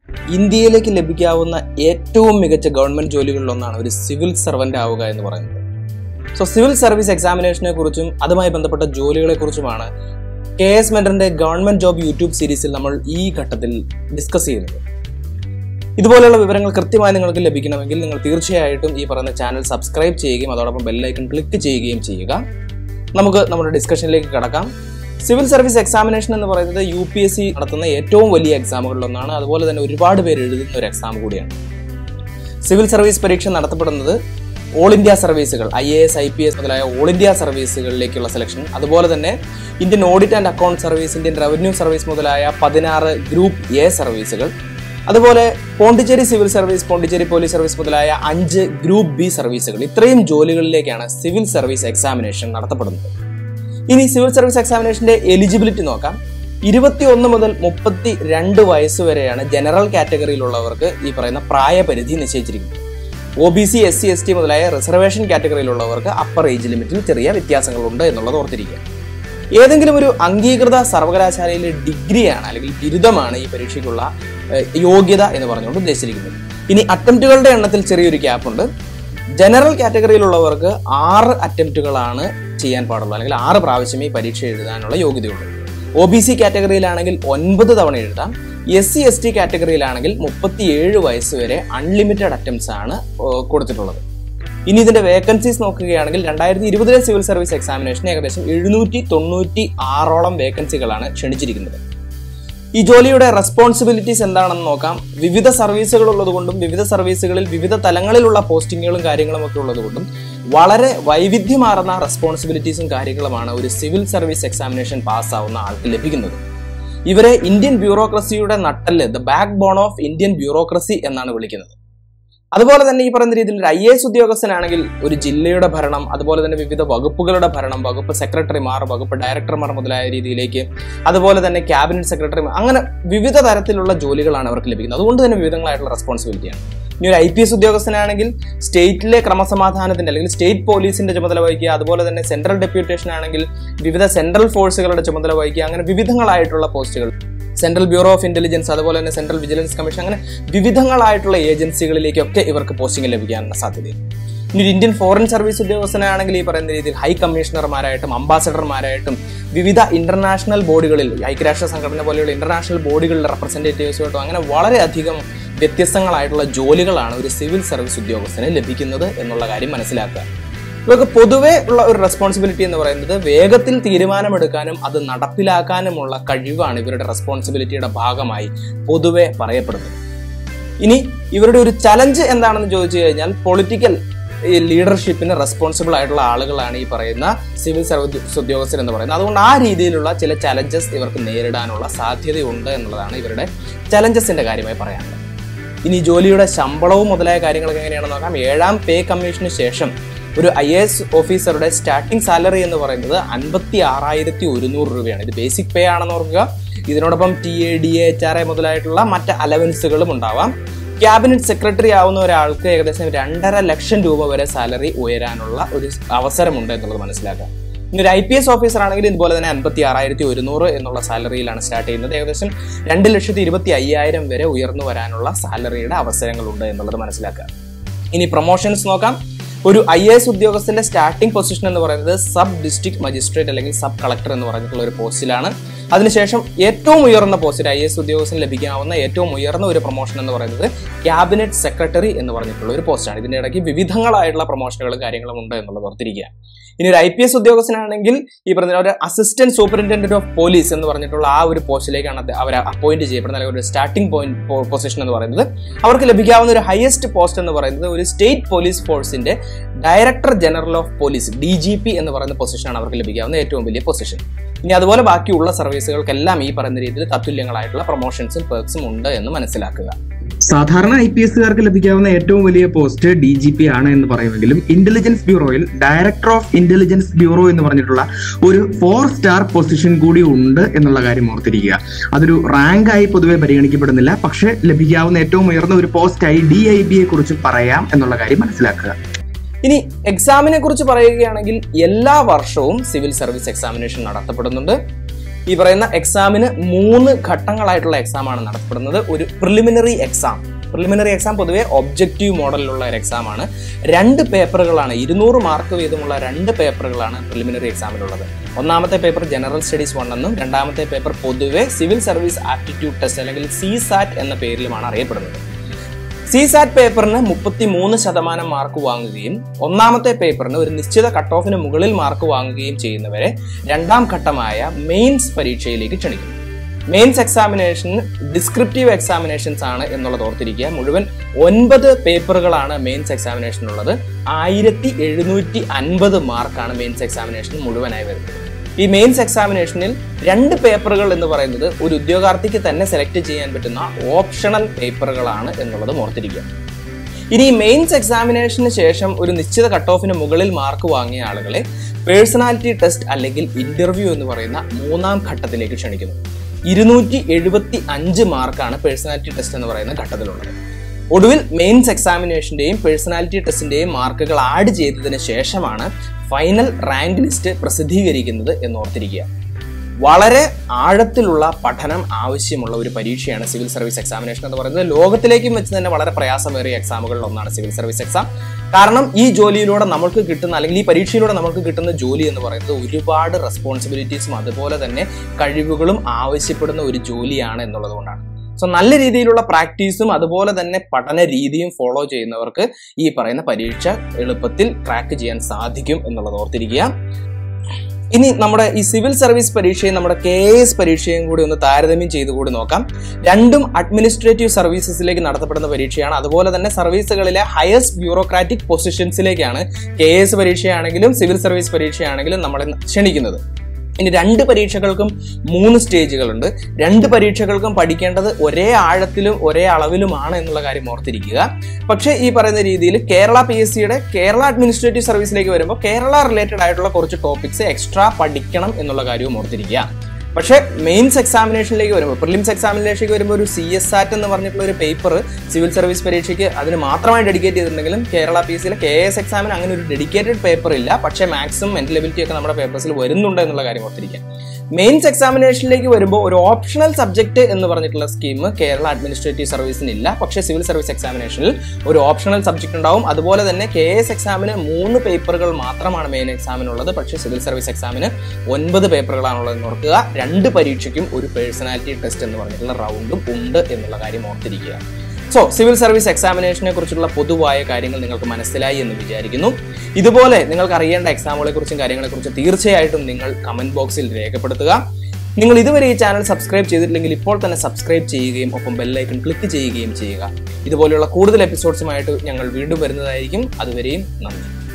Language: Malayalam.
ഇന്ത്യയിലേക്ക് ലഭിക്കാവുന്ന ഏറ്റവും മികച്ച ഗവൺമെന്റ് ജോലികളിലൊന്നാണ് ഒരു സിവിൽ സർവന്റ് ആവുക എന്ന് പറയുന്നത് സോ സിവിൽ സർവീസ് എക്സാമിനേഷനെ കുറിച്ചും അതുമായി ബന്ധപ്പെട്ട ജോലികളെ കുറിച്ചുമാണ് കെ എസ് മെന്ററിന്റെ ഗവൺമെന്റ് ജോബ് യൂട്യൂബ് സീരീസിൽ നമ്മൾ ഈ ഘട്ടത്തിൽ ഡിസ്കസ് ചെയ്യുന്നത് ഇതുപോലെയുള്ള വിവരങ്ങൾ കൃത്യമായി നിങ്ങൾക്ക് ലഭിക്കണമെങ്കിൽ നിങ്ങൾ തീർച്ചയായിട്ടും ഈ പറയുന്ന ചാനൽ സബ്സ്ക്രൈബ് ചെയ്യുകയും അതോടൊപ്പം ബെല്ലൈക്കൺ ക്ലിക്ക് ചെയ്യുകയും ചെയ്യുക നമുക്ക് നമ്മുടെ ഡിസ്കഷനിലേക്ക് കടക്കാം സിവിൽ സർവീസ് എക്സാമിനേഷൻ എന്ന് പറയുന്നത് യു പി എസ് സി നടത്തുന്ന ഏറ്റവും വലിയ എക്സാമുകളിലൊന്നാണ് അതുപോലെ തന്നെ ഒരുപാട് പേര് എഴുതുന്ന ഒരു എക്സാം കൂടിയാണ് സിവിൽ സർവീസ് പരീക്ഷ നടത്തപ്പെടുന്നത് ഓൾ ഇന്ത്യ സർവീസുകൾ I A S I P S മുതലായ ഓൾ ഇന്ത്യ സർവീസുകളിലേക്കുള്ള സെലക്ഷൻ അതുപോലെ തന്നെ Indian audit and account service Indian revenue service മുതലായ പതിനാറ് ഗ്രൂപ്പ് എ സർവീസുകൾ അതുപോലെ Pondicherry civil service Pondicherry police service മുതലായ അഞ്ച് ഗ്രൂപ്പ് ബി സർവീസുകൾ ഇത്രയും ജോലികളിലേക്കാണ് സിവിൽ സർവീസ് എക്സാമിനേഷൻ നടത്തപ്പെടുന്നത് ഇനി സിവിൽ സർവീസ് എക്സാമിനേഷന്റെ എലിജിബിലിറ്റി നോക്കാം ഇരുപത്തി ഒന്ന് മുതൽ മുപ്പത്തി രണ്ട് വയസ്സ് വരെയാണ് ജനറൽ കാറ്റഗറിയിലുള്ളവർക്ക് ഈ പറയുന്ന പ്രായപരിധി നിശ്ചയിച്ചിരിക്കുന്നത് O B C S C S T മുതലായ റിസർവേഷൻ കാറ്റഗറിയിലുള്ളവർക്ക് അപ്പർ ഏജ് ലിമിറ്റിൽ ചെറിയ വ്യത്യാസങ്ങളുണ്ട് എന്നുള്ളത് ഓർത്തിരിക്കുക ഏതെങ്കിലും ഒരു അംഗീകൃത സർവകലാശാലയിലെ ഡിഗ്രിയാണ് അല്ലെങ്കിൽ ബിരുദമാണ് ഈ പരീക്ഷയ്ക്കുള്ള ഏഹ്, യോഗ്യത എന്ന് പറഞ്ഞുകൊണ്ട് ഉദ്ദേശിച്ചിരിക്കുന്നത് ഇനി അറ്റംപ്റ്റുകളുടെ എണ്ണത്തിൽ ചെറിയൊരു ക്യാപ്പുണ്ട് ജനറൽ കാറ്റഗറിയിലുള്ളവർക്ക് ആറ് അറ്റംപ്റ്റുകളാണ് ചെയ്യാൻ പാടുള്ളൂ അല്ലെങ്കിൽ ആറ് പ്രാവശ്യമേ ഈ പരീക്ഷ എഴുതാനുള്ള യോഗ്യതയുള്ളൂ ഒ ബി സി കാറ്റഗറിയിലാണെങ്കിൽ ഒൻപത് തവണ എഴുതാം എസ് സി എസ് ടി കാറ്റഗറിയിലാണെങ്കിൽ മുപ്പത്തിയേഴ് വയസ്സ് വരെ അൺലിമിറ്റഡ് അറ്റംപ്റ്റ്സ് ആണ് ഏഹ്, കൊടുത്തിട്ടുള്ളത് ഇനി ഇതിന്റെ വേക്കൻസീസ് നോക്കുകയാണെങ്കിൽ രണ്ടായിരത്തി ഇരുപതിലെ സിവിൽ സർവീസ് എക്സാമിനേഷൻ ഏകദേശം എഴുന്നൂറ്റി തൊണ്ണൂറ്റി ആറോളം വേക്കൻസികളാണ് ക്ഷണിച്ചിരിക്കുന്നത് ഈ ജോലിയുടെ റെസ്പോൺസിബിലിറ്റീസ് എന്താണെന്ന് നോക്കാം വിവിധ സർവീസുകൾ ഉള്ളതുകൊണ്ടും വിവിധ സർവീസുകളിൽ വിവിധ തലങ്ങളിലുള്ള പോസ്റ്റിങ്ങുകളും കാര്യങ്ങളും ഒക്കെ ഉള്ളതുകൊണ്ടും വളരെ വൈവിധ്യമാർന്ന റെസ്പോൺസിബിലിറ്റീസും കാര്യങ്ങളുമാണ് ഒരു സിവിൽ സർവീസ് എക്സാമിനേഷൻ പാസ്സാവുന്ന ആൾക്ക് ലഭിക്കുന്നത് ഇവരെ ഇന്ത്യൻ ബ്യൂറോക്രസിയുടെ നട്ടല് the backbone of Indian bureaucracy എന്നാണ് വിളിക്കുന്നത് അതുപോലെ തന്നെ ഈ പറയുന്ന രീതിയിൽ ഒരു ഐ എസ് ഉദ്യോഗസ്ഥനാണെങ്കിൽ ഒരു ജില്ലയുടെ ഭരണം അതുപോലെ തന്നെ വിവിധ വകുപ്പുകളുടെ ഭരണം വകുപ്പ് സെക്രട്ടറിമാർ വകുപ്പ് ഡയറക്ടർമാർ മുതലായ രീതിയിലേക്ക് അതുപോലെ തന്നെ ക്യാബിനറ്റ് സെക്രട്ടറിമാർ അങ്ങനെ വിവിധ തരത്തിലുള്ള ജോലികളാണ് അവർക്ക് ലഭിക്കുന്നത് അതുകൊണ്ട് തന്നെ വിവിധങ്ങളായിട്ടുള്ള റെസ്പോൺസിബിലിറ്റിയാണ് ഇനി ഒരു ഐ പി എസ് ഉദ്യോഗസ്ഥനാണെങ്കിൽ സ്റ്റേറ്റിലെ ക്രമസമാധാനത്തിന്റെ അല്ലെങ്കിൽ സ്റ്റേറ്റ് പോലീസിന്റെ ചുമതല വഹിക്കുക അതുപോലെ തന്നെ സെൻട്രൽ ഡെപ്യൂട്ടേഷൻ ആണെങ്കിൽ വിവിധ സെൻട്രൽ ഫോഴ്സുകളുടെ ചുമതല വഹിക്കുക അങ്ങനെ വിവിധങ്ങളായിട്ടുള്ള പോസ്റ്റുകൾ സെൻട്രൽ ബ്യൂറോ ഓഫ് ഇന്റലിജൻസ് അതുപോലെ തന്നെ സെൻട്രൽ വിജിലൻസ് കമ്മീഷൻ അങ്ങനെ വിവിധങ്ങളായിട്ടുള്ള ഏജൻസികളിലേക്കൊക്കെ ഇവർക്ക് പോസ്റ്റിംഗ് ലഭിക്കാനുള്ള സാധ്യതയുണ്ട് ഇനി ഒരു ഇന്ത്യൻ ഫോറിൻ സർവീസ് ഉദ്യോഗസ്ഥനാണെങ്കിൽ ഈ പറയുന്ന രീതിയിൽ ഹൈ കമ്മീഷണർമാരായിട്ടും അംബാസഡർമാരായിട്ടും വിവിധ ഇന്റർനാഷണൽ ബോഡികളിൽ ഐക്യരാഷ്ട്ര സംഘടന പോലെയുള്ള ഇന്റർനാഷണൽ ബോഡികളിലെ റെപ്രസെന്റേറ്റീവ്സുമായിട്ടും അങ്ങനെ വളരെയധികം വ്യത്യസ്തങ്ങളായിട്ടുള്ള ജോലികളാണ് ഒരു സിവിൽ സർവീസ് ഉദ്യോഗസ്ഥന് ലഭിക്കുന്നത് എന്നുള്ള കാര്യം മനസ്സിലാക്കുക ഇവർക്ക് പൊതുവേ ഉള്ള ഒരു റെസ്പോൺസിബിലിറ്റി എന്ന് പറയുന്നത് വേഗത്തിൽ തീരുമാനമെടുക്കാനും അത് നടപ്പിലാക്കാനുമുള്ള കഴിവാണ് ഇവരുടെ റെസ്പോൺസിബിലിറ്റിയുടെ ഭാഗമായി പൊതുവെ പറയപ്പെടുന്നത് ഇനി ഇവരുടെ ഒരു ചലഞ്ച് എന്താണെന്ന് ചോദിച്ചു കഴിഞ്ഞാൽ പൊളിറ്റിക്കൽ ലീഡർഷിപ്പിന് റെസ്പോൺസിബിൾ ആയിട്ടുള്ള ആളുകളാണ് ഈ പറയുന്ന സിവിൽ സർവീസ് ഉദ്യോഗസ്ഥർ എന്ന് പറയുന്നത് അതുകൊണ്ട് ആ രീതിയിലുള്ള ചില ചലഞ്ചസ് ഇവർക്ക് നേരിടാനുള്ള സാധ്യതയുണ്ട് എന്നുള്ളതാണ് ഇവരുടെ ചലഞ്ചസിന്റെ കാര്യമായി പറയാനുള്ളത് ഇനി ജോലിയുടെ ശമ്പളവും മുതലായ കാര്യങ്ങളൊക്കെ എങ്ങനെയാണെന്ന് നോക്കാം ഏഴാം പേ കമ്മീഷന് ശേഷം ഒരു ഐ എ എസ് ഓഫീസറുടെ സ്റ്റാർട്ടിംഗ് സാലറി എന്ന് പറയുന്നത് അൻപത്തി ആറായിരത്തി ഒരുന്നൂറ് രൂപയാണ് ഇത് ബേസിക് പേ ആണെന്ന് ഓർക്കുക ഇതിനോടൊപ്പം T A D A H R A മുതലായിട്ടുള്ള മറ്റ് അലവൻസുകളും ഉണ്ടാവാം ക്യാബിനറ്റ് സെക്രട്ടറി ആവുന്ന ഒരാൾക്ക് ഏകദേശം രണ്ടര ലക്ഷം രൂപ വരെ സാലറി ഉയരാനുള്ള ഒരു അവസരമുണ്ട് എന്നുള്ളത് മനസ്സിലാക്കാം ഇനി ഒരു ഐ പി എസ് ഓഫീസർ ആണെങ്കിൽ ഇതുപോലെ തന്നെ അൻപത്തി ആറായിരത്തി ഒരുന്നൂറ് എന്നുള്ള സാലറിയിലാണ് സ്റ്റാർട്ട് ചെയ്യുന്നത് ഏകദേശം രണ്ട് ലക്ഷത്തി ഇരുപത്തി അയ്യായിരം വരെ ഉയർന്നു വരാനുള്ള സാലറിയുടെ അവസരങ്ങളുണ്ട് എന്നുള്ളത് മനസ്സിലാക്കുക ഇനി പ്രൊമോഷൻസ് നോക്കാം ഒരു ഐ എ എസ് ഉദ്യോഗസ്ഥന്റെ സ്റ്റാർട്ടിംഗ് പൊസിഷൻ എന്ന് പറയുന്നത് സബ് ഡിസ്ട്രിക്ട് മജിസ്ട്രേറ്റ് അല്ലെങ്കിൽ സബ് കളക്ടർ എന്ന് പറഞ്ഞിട്ടുള്ള ഒരു പോസ്റ്റിലാണ് അതിനുശേഷം ഏറ്റവും ഉയർന്ന പോസ്റ്റ് ഐ എസ് ഉദ്യോഗസ്ഥന് ലഭിക്കാവുന്ന ഏറ്റവും ഉയർന്ന ഒരു പ്രൊമോഷൻ എന്ന് പറയുന്നത് ക്യാബിനറ്റ് സെക്രട്ടറി എന്ന് പറഞ്ഞിട്ടുള്ള ഒരു പോസ്റ്റാണ് ഇതിന്റെ ഇടയ്ക്ക് വിവിധങ്ങളായിട്ടുള്ള പ്രൊമോഷനുകളും കാര്യങ്ങളും ഉണ്ട് എന്നുള്ളത് ഓർത്തിരിക്കുക ഇനി ഒരു ഐ പി എസ് ഉദ്യോഗസ്ഥനാണെങ്കിൽ ഈ പറഞ്ഞ ഒരു അസിസ്റ്റന്റ് സൂപ്പറിന്റൻഡന്റ് ഓഫ് പോലീസ് എന്ന് പറഞ്ഞിട്ടുള്ള ആ ഒരു പോസ്റ്റിലേക്കാണ് അത് അവർ അപ്പോയിന്റ് ചെയ്യപ്പെടുന്നത് അല്ലെങ്കിൽ ഒരു സ്റ്റാർട്ടിംഗ് പോയിന്റ് പൊസിഷൻ എന്ന് പറയുന്നത് അവർക്ക് ലഭിക്കാവുന്ന ഒരു ഹയസ്റ്റ് പോസ്റ്റ് എന്ന് പറയുന്നത് ഒരു സ്റ്റേറ്റ് പോലീസ് ഫോഴ്സിന്റെ director general of police D G P എന്ന് പറയുന്ന പൊസിഷനാണ് അവർക്ക് ലഭിക്കാവുന്ന ഏറ്റവും വലിയ പൊസിഷൻ ഇനി അതുപോലെ ബാക്കിയുള്ള സർവീസുകൾക്കെല്ലാം ഈ പറയുന്ന രീതിയിൽ തത്തുല്യങ്ങളായിട്ടുള്ള പ്രൊമോഷൻസും പേർക്സും ഉണ്ട് എന്ന് മനസ്സിലാക്കുക സാധാരണ ഐ പി എസുകാർക്ക് ലഭിക്കാവുന്ന ഏറ്റവും വലിയ പോസ്റ്റ് ഡി ജി പി ആണ് എന്ന് പറയുമെങ്കിലും ഇന്റലിജൻസ് ബ്യൂറോയിൽ ഡയറക്ടർ ഓഫ് ഇന്റലിജൻസ് ബ്യൂറോ എന്ന് പറഞ്ഞിട്ടുള്ള ഒരു ഫോർ സ്റ്റാർ പൊസിഷൻ കൂടി ഉണ്ട് എന്നുള്ള കാര്യം ഓർത്തിരിക്കുക അതൊരു റാങ്ക് ആയി പൊതുവെ പരിഗണിക്കപ്പെടുന്നില്ല പക്ഷെ ലഭിക്കാവുന്ന ഏറ്റവും ഉയർന്ന ഒരു പോസ്റ്റായി ഡി ഐ ബിയെ കുറിച്ച് പറയാം എന്നുള്ള കാര്യം മനസ്സിലാക്കുക ഇനി എക്സാമിനെ കുറിച്ച് പറയുകയാണെങ്കിൽ എല്ലാ വർഷവും സിവിൽ സർവീസ് എക്സാമിനേഷൻ നടത്തപ്പെടുന്നുണ്ട് ഈ പറയുന്ന എക്സാമിന് മൂന്ന് ഘട്ടങ്ങളായിട്ടുള്ള എക്സാമാണ് നടത്തപ്പെടുന്നത് ഒരു പ്രിലിമിനറി എക്സാം പ്രിലിമിനറി എക്സാം പൊതുവെ ഒബ്ജക്റ്റീവ് മോഡലിലുള്ള ഒരു എക്സാമാണ് രണ്ട് പേപ്പറുകളാണ് ഇരുന്നൂറ് മാർക്ക് വീതമുള്ള രണ്ട് പേപ്പറുകളാണ് പ്രിലിമിനറി എക്സാമിലുള്ളത് ഒന്നാമത്തെ പേപ്പർ ജനറൽ സ്റ്റഡീസ് വൺ എന്നും രണ്ടാമത്തെ പേപ്പർ പൊതുവെ സിവിൽ സർവീസ് ആപ്റ്റിറ്റ്യൂഡ് ടെസ്റ്റ് അല്ലെങ്കിൽ സി സാറ്റ് എന്ന പേരിലുമാണ് അറിയപ്പെടുന്നത് സി സാറ്റ് പേപ്പറിന് മുപ്പത്തി മൂന്ന് ശതമാനം മാർക്ക് വാങ്ങുകയും ഒന്നാമത്തെ പേപ്പറിന് ഒരു നിശ്ചിത കട്ട് ഓഫിന് മുകളിൽ മാർക്ക് വാങ്ങുകയും ചെയ്യുന്നവരെ രണ്ടാം ഘട്ടമായ മെയിൻസ് പരീക്ഷയിലേക്ക് ക്ഷണിക്കും മെയിൻസ് എക്സാമിനേഷൻ ഡിസ്ക്രിപ്റ്റീവ് എക്സാമിനേഷൻസ് ആണ് എന്നുള്ളത് ഓർത്തിരിക്കുക മുഴുവൻ ഒൻപത് പേപ്പറുകളാണ് മെയിൻസ് എക്സാമിനേഷനുള്ളത് ആയിരത്തി എഴുന്നൂറ്റി അൻപത് മാർക്കാണ് മെയിൻസ് എക്സാമിനേഷൻ മുഴുവനായി വരുന്നത് ഈ മെയിൻസ് എക്സാമിനേഷനിൽ രണ്ട് പേപ്പറുകൾ എന്ന് പറയുന്നത് ഒരു ഉദ്യോഗാർത്ഥിക്ക് തന്നെ സെലക്ട് ചെയ്യാൻ പറ്റുന്ന ഓപ്ഷണൽ പേപ്പറുകളാണ് എന്നുള്ളത് ഓർത്തിരിക്കുക ഇനി ഈ മെയിൻസ് എക്സാമിനേഷന് ശേഷം ഒരു നിശ്ചിത കട്ട് ഓഫിന് മുകളിൽ മാർക്ക് വാങ്ങിയ ആളുകളെ പേഴ്സണാലിറ്റി ടെസ്റ്റ് അല്ലെങ്കിൽ ഇന്റർവ്യൂ എന്ന് പറയുന്ന മൂന്നാം ഘട്ടത്തിലേക്ക് ക്ഷണിക്കുന്നു ഇരുന്നൂറ്റി എഴുപത്തി അഞ്ച് മാർക്കാണ് പേഴ്സണാലിറ്റി ടെസ്റ്റ് എന്ന് പറയുന്ന ഘട്ടത്തിലുള്ളത് ഒടുവിൽ മെയിൻസ് എക്സാമിനേഷന്റെയും പേഴ്സണാലിറ്റി ടെസ്റ്റിന്റെയും മാർക്കുകൾ ആഡ് ചെയ്തതിന് ശേഷമാണ് ഫൈനൽ റാങ്ക് ലിസ്റ്റ് പ്രസിദ്ധീകരിക്കുന്നത് എന്ന് ഓർത്തിരിക്കുക വളരെ ആഴത്തിലുള്ള പഠനം ആവശ്യമുള്ള ഒരു പരീക്ഷയാണ് സിവിൽ സർവീസ് എക്സാമിനേഷൻ എന്ന് പറയുന്നത് ലോകത്തിലേക്കും വെച്ച് തന്നെ വളരെ പ്രയാസമേറിയ എക്സാമുകളിൽ ഒന്നാണ് സിവിൽ സർവീസ് എക്സാം കാരണം ഈ ജോലിയിലൂടെ നമുക്ക് കിട്ടുന്ന അല്ലെങ്കിൽ ഈ പരീക്ഷയിലൂടെ നമുക്ക് കിട്ടുന്ന ജോലി എന്ന് പറയുന്നത് ഒരുപാട് റെസ്പോൺസിബിലിറ്റീസും അതുപോലെ തന്നെ കഴിവുകളും ആവശ്യപ്പെടുന്ന ഒരു ജോലിയാണ് എന്നുള്ളത് കൊണ്ടാണ് സോ നല്ല രീതിയിലുള്ള പ്രാക്ടീസും അതുപോലെ തന്നെ പഠന രീതിയും ഫോളോ ചെയ്യുന്നവർക്ക് ഈ പറയുന്ന പരീക്ഷ എളുപ്പത്തിൽ ക്രാക്ക് ചെയ്യാൻ സാധിക്കും എന്നുള്ളത് ഓർത്തിരിക്കുക ഇനി നമ്മുടെ ഈ സിവിൽ സർവീസ് പരീക്ഷയും നമ്മുടെ കെ എസ് പരീക്ഷയും കൂടി ഒന്ന് താരതമ്യം ചെയ്ത് കൂടി നോക്കാം രണ്ടും അഡ്മിനിസ്ട്രേറ്റീവ് സർവീസസിലേക്ക് നടത്തപ്പെടുന്ന പരീക്ഷയാണ് അതുപോലെ തന്നെ സർവീസുകളിലെ ഹയസ്റ്റ് ബ്യൂറോക്രാറ്റിക് പൊസിഷൻസിലേക്കാണ് കെ എസ് പരീക്ഷയാണെങ്കിലും സിവിൽ സർവീസ് പരീക്ഷയാണെങ്കിലും നമ്മളെ ക്ഷണിക്കുന്നത് ഇനി രണ്ട് പരീക്ഷകൾക്കും മൂന്ന് സ്റ്റേജുകളുണ്ട് രണ്ട് പരീക്ഷകൾക്കും പഠിക്കേണ്ടത് ഒരേ ആഴത്തിലും ഒരേ അളവിലുമാണ് എന്നുള്ള കാര്യം ഓർത്തിരിക്കുക പക്ഷേ ഈ പറയുന്ന രീതിയിൽ കേരള പി എസ് സിയുടെ കേരള അഡ്മിനിസ്ട്രേറ്റീവ് സർവീസിലേക്ക് വരുമ്പോൾ കേരള റിലേറ്റഡ് ആയിട്ടുള്ള കുറച്ച് ടോപ്പിക്സ് എക്സ്ട്രാ പഠിക്കണം എന്നുള്ള കാര്യവും ഓർത്തിരിക്കുക പക്ഷേ മെയിൻസ് എക്സാമിനേഷനിലേക്ക് വരുമ്പോൾ പ്രിലിംസ് എക്സാമിനേഷനിലേക്ക് വരുമ്പോൾ ഒരു സി എസ് സാറ്റ് എന്ന് പറഞ്ഞിട്ടുള്ള ഒരു പേപ്പർ സിവിൽ സർവീസ് പരീക്ഷയ്ക്ക് അതിന് മാത്രമായി ഡെഡിക്കേറ്റ് ചെയ്തിട്ടുണ്ടെങ്കിലും കേരള പി സിയിലെ കെ എസ് എക്സാമിന് അങ്ങനെ ഒരു ഡെഡിക്കേറ്റഡ് പേപ്പർ ഇല്ല പക്ഷേ മാക്സിമം മെന്റലബിലിറ്റി ഒക്കെ നമ്മുടെ പേപ്പേഴ്സിൽ വരുന്നുണ്ട് എന്നുള്ള കാര്യം ഓർത്തിരിക്കാം മെയിൻസ് എക്സാമിനേഷനിലേക്ക് വരുമ്പോൾ ഒരു ഓപ്ഷണൽ സബ്ജക്ട് എന്ന് പറഞ്ഞിട്ടുള്ള സ്കീം കേരള അഡ്മിനിസ്ട്രേറ്റീവ് സർവീസിന് ഇല്ല പക്ഷേ സിവിൽ സർവീസ് എക്സാമിനേഷനിൽ ഒരു ഓപ്ഷണൽ സബ്ജക്ട് ഉണ്ടാവും അതുപോലെ തന്നെ കെ എസ് എക്സാമിന് മൂന്ന് പേപ്പറുകൾ മാത്രമാണ് മെയിൻ എക്സാമിനുള്ളത് പക്ഷേ സിവിൽ സർവീസ് എക്സാമിന് ഒൻപത് പേപ്പറുകളാണുള്ളതെന്ന് ഓർക്കുക രണ്ട് പരീക്ഷയ്ക്കും ഒരു പേഴ്സണാലിറ്റി ടെസ്റ്റ് എന്ന് പറഞ്ഞിട്ടുള്ള റൗണ്ടും ഉണ്ട് എന്നുള്ള കാര്യം ഓർത്തിരിക്കുക സോ സിവിൽ സർവീസ് എക്സാമിനേഷനെ കുറിച്ചുള്ള പൊതുവായ കാര്യങ്ങൾ നിങ്ങൾക്ക് മനസ്സിലായി എന്ന് വിചാരിക്കുന്നു ഇതുപോലെ നിങ്ങൾക്ക് അറിയേണ്ട എക്സാമുകളെ കുറിച്ചും കാര്യങ്ങളെ കുറിച്ചും തീർച്ചയായിട്ടും നിങ്ങൾ കമന്റ് ബോക്സിൽ രേഖപ്പെടുത്തുക നിങ്ങൾ ഇതുവരെ ഈ ചാനൽ സബ്സ്ക്രൈബ് ചെയ്തിട്ടില്ലെങ്കിൽ ഇപ്പോൾ തന്നെ സബ്സ്ക്രൈബ് ചെയ്യുകയും ഒപ്പം ബെല്ലൈക്കൺ ക്ലിക്ക് ചെയ്യുകയും ചെയ്യുക ഇതുപോലെയുള്ള കൂടുതൽ എപ്പിസോഡ്സുമായിട്ട് ഞങ്ങൾ വീണ്ടും വരുന്നതായിരിക്കും അതുവരെയും നന്ദി